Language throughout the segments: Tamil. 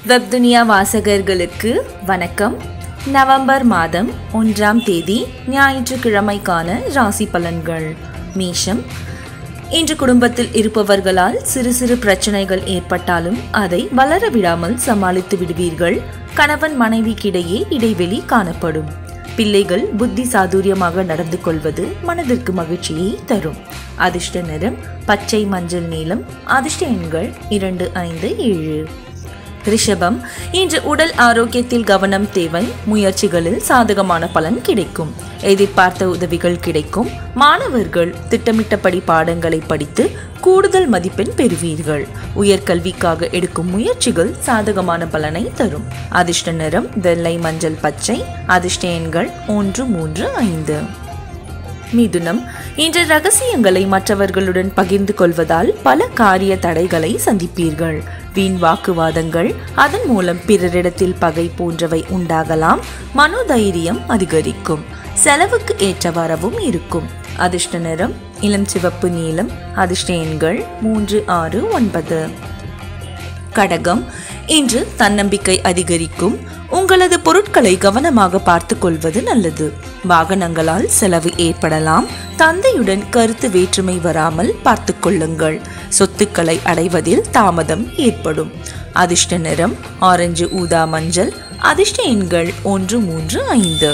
வெப்துனியா வாசகர்களுக்கு வணக்கம் நவம்பர் மாதம் ஒன்றாம் தேதி ஞாயிற்றுக்கிழமைக்கான ராசி பலன்கள் மேஷம் இன்று குடும்பத்தில் இருப்பவர்களால் சிறு சிறு பிரச்சனைகள் ஏற்பட்டாலும் அதை வளர விடாமல் சமாளித்து விடுவீர்கள் கணவன் மனைவிக்கிடையே இடைவெளி காணப்படும் பிள்ளைகள் புத்தி சாதுரியமாக நடந்து கொள்வது மனதிற்கு மகிழ்ச்சியை தரும் அதிர்ஷ்ட நிறம் பச்சை மஞ்சள் நீலம் அதிர்ஷ்ட எண்கள் இரண்டு ஐந்து ஏழு ரிஷபம் இன்று உடல் ஆரோக்கியத்தில் கவனம் தேவை முயற்சிகளில் சாதகமான பலன் கிடைக்கும் எதிர்பார்த்த உதவிகள் கிடைக்கும் மாணவர்கள் திட்டமிட்டபடி பாடங்களை படித்து கூடுதல் மதிப்பெண் பெறுவீர்கள் உயர்கல்விக்காக எடுக்கும் முயற்சிகள் சாதகமான பலனை தரும் அதிர்ஷ்ட நிறம் வெள்ளை மஞ்சள் பச்சை அதிர்ஷ்ட எண்கள் ஒன்று மூன்று ஐந்து மிதுனம் இன்று ரகசியங்களை மற்றவர்களுடன் பகிர்ந்து கொள்வதால் பல காரிய தடைகளை சந்திப்பீர்கள் வீண் வாக்குவாதங்கள் அதன் மூலம் பிறரிடத்தில் பகை போன்றவை உண்டாகலாம் மனோதைரியம் அதிகரிக்கும் செலவுக்கு ஏற்றவாறவும் இருக்கும் அதிர்ஷ்ட நிறம் இளம் சிவப்பு நீலம் அதிர்ஷ்ட எண்கள் மூன்று ஆறு ஒன்பது கடகம் இன்று தன்னம்பிக்கை அதிகரிக்கும் உங்களது பொருட்களை கவனமாக பார்த்து கொள்வது நல்லது வாகனங்களால் செலவு ஏற்படலாம் தந்தையுடன் கருத்து வேற்றுமை வராமல் பார்த்து கொள்ளுங்கள் சொத்துக்களை அடைவதில் தாமதம் ஏற்படும் அதிர்ஷ்ட நிறம் ஆரஞ்சு ஊதா மஞ்சள் அதிர்ஷ்ட எண்கள் ஒன்று மூன்று ஐந்து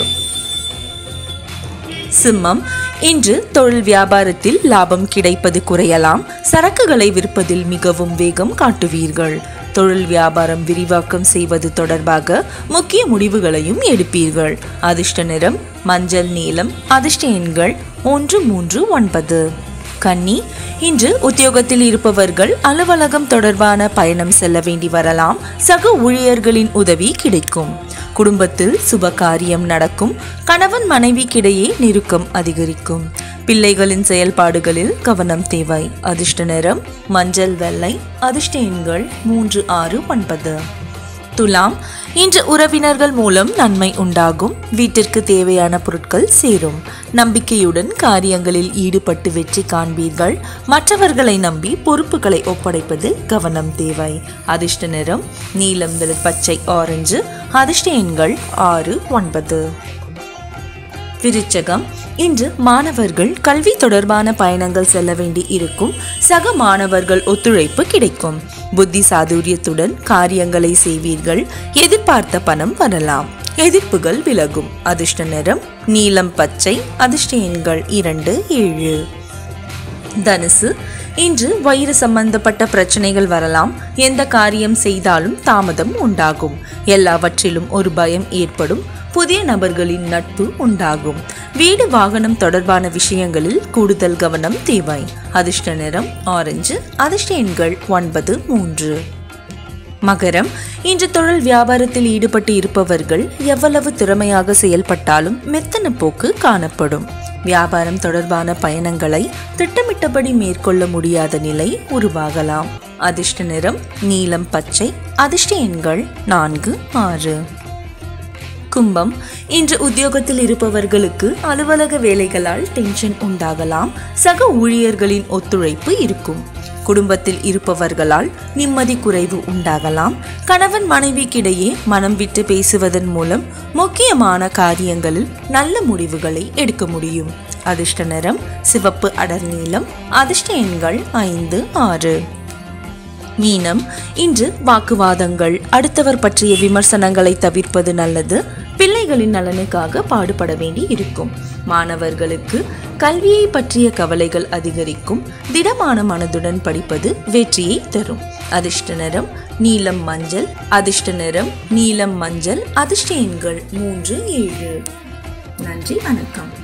சிம்மம் இன்று தொழில் வியாபாரத்தில் லாபம் கிடைப்பது குறையலாம் சரக்குகளை விற்பதில் மிகவும் வேகம் காட்டுவீர்கள் தொழில் வியாபாரம் விரிவாக்கம் செய்வது தொடர்பாக முக்கிய முடிவுகளையும் எடுப்பீர்கள் அதிர்ஷ்ட நிறம் மஞ்சள் நீலம் அதிர்ஷ்ட எண்கள் ஒன்று மூன்று ஒன்பது கன்னி இன்று உத்தியோகத்தில் இருப்பவர்கள் அலுவலகம் தொடர்பான பயணம் செல்ல வேண்டி வரலாம் சக ஊழியர்களின் உதவி கிடைக்கும் குடும்பத்தில் சுப காரியம் நடக்கும் கணவன் மனைவிக்கிடையே நெருக்கம் அதிகரிக்கும் பிள்ளைகளின் செயல்பாடுகளில் கவனம் தேவை அதிர்ஷ்ட நிறம் மஞ்சள் வெள்ளை அதிர்ஷ்ட எண்கள் மூன்று ஆறு ஒன்பது துலாம் இன்று உறவினர்கள் மூலம் நன்மை உண்டாகும் வீட்டிற்கு தேவையான பொருட்கள் சேரும் நம்பிக்கையுடன் காரியங்களில் ஈடுபட்டு வெற்றி காண்பீர்கள் மற்றவர்களை நம்பி பொறுப்புகளை ஒப்படைப்பதில் கவனம் தேவை அதிர்ஷ்ட நிறம் நீலம் பச்சை ஆரஞ்சு அதிர்ஷ்ட எண்கள் ஆறு ஒன்பது விருச்சகம் இன்று மாணவர்கள் கல்வி தொடர்பான பயணங்கள் செல்ல வேண்டி இருக்கும் சக மாணவர்கள் ஒத்துழைப்பு கிடைக்கும் புத்தி சாதுரியத்துடன் காரியங்களை செய்வீர்கள் எதிர்பார்த்த பணம் வரலாம் எதிர்ப்புகள் விலகும் அதிர்ஷ்ட நிறம் நீலம் பச்சை அதிர்ஷ்ட எண்கள் இரண்டு ஏழு தனுசு இன்று வயிறு சம்பந்தப்பட்ட பிரச்சனைகள் வரலாம் எந்த காரியம் செய்தாலும் தாமதம் உண்டாகும் எல்லாவற்றிலும் ஒரு பயம் ஏற்படும் புதிய நபர்களின் நட்பு உண்டாகும் வீடு வாகனம் தொடர்பான விஷயங்களில் கூடுதல் கவனம் தேவை அதிர்ஷ்ட நிறம் ஆரஞ்சு அதிர்ஷ்ட எண்கள் ஒன்பது மூன்று மகரம் இன்று தொழில் வியாபாரத்தில் ஈடுபட்டு இருப்பவர்கள் எவ்வளவு திறமையாக செயல்பட்டாலும் மெத்தன போக்கு காணப்படும் வியாபாரம் தொடர்பான பயணங்களை திட்டமிட்டபடி மேற்கொள்ள முடியாத நிலை உருவாகலாம் அதிர்ஷ்ட நிறம் நீலம் பச்சை அதிர்ஷ்ட எண்கள் நான்கு ஆறு கும்பம் இன்று உத்தியோகத்தில் இருப்பவர்களுக்கு அலுவலக வேலைகளால் டென்ஷன் உண்டாகலாம் சக ஊழியர்களின் ஒத்துழைப்பு இருக்கும் குடும்பத்தில் இருப்பவர்களால் நிம்மதி குறைவு உண்டாகலாம் கணவன் மனைவிக்கிடையே மனம் விட்டு பேசுவதன் மூலம் முக்கியமான காரியங்களில் நல்ல முடிவுகளை எடுக்க முடியும் அதிர்ஷ்ட நிறம் சிவப்பு அடர் நீளம் அதிர்ஷ்ட எண்கள் ஐந்து ஆறு மீனம் இன்று வாக்குவாதங்கள் அடுத்தவர் பற்றிய விமர்சனங்களை தவிர்ப்பது நல்லது பிள்ளைகளின் நலனுக்காக பாடுபட வேண்டி இருக்கும் மாணவர்களுக்கு கல்வியை பற்றிய கவலைகள் அதிகரிக்கும் திடமான மனதுடன் படிப்பது வெற்றியை தரும் அதிர்ஷ்ட நிறம் நீலம் மஞ்சள் அதிர்ஷ்ட நிறம் நீலம் மஞ்சள் அதிர்ஷ்ட எண்கள் மூன்று ஏழு நன்றி வணக்கம்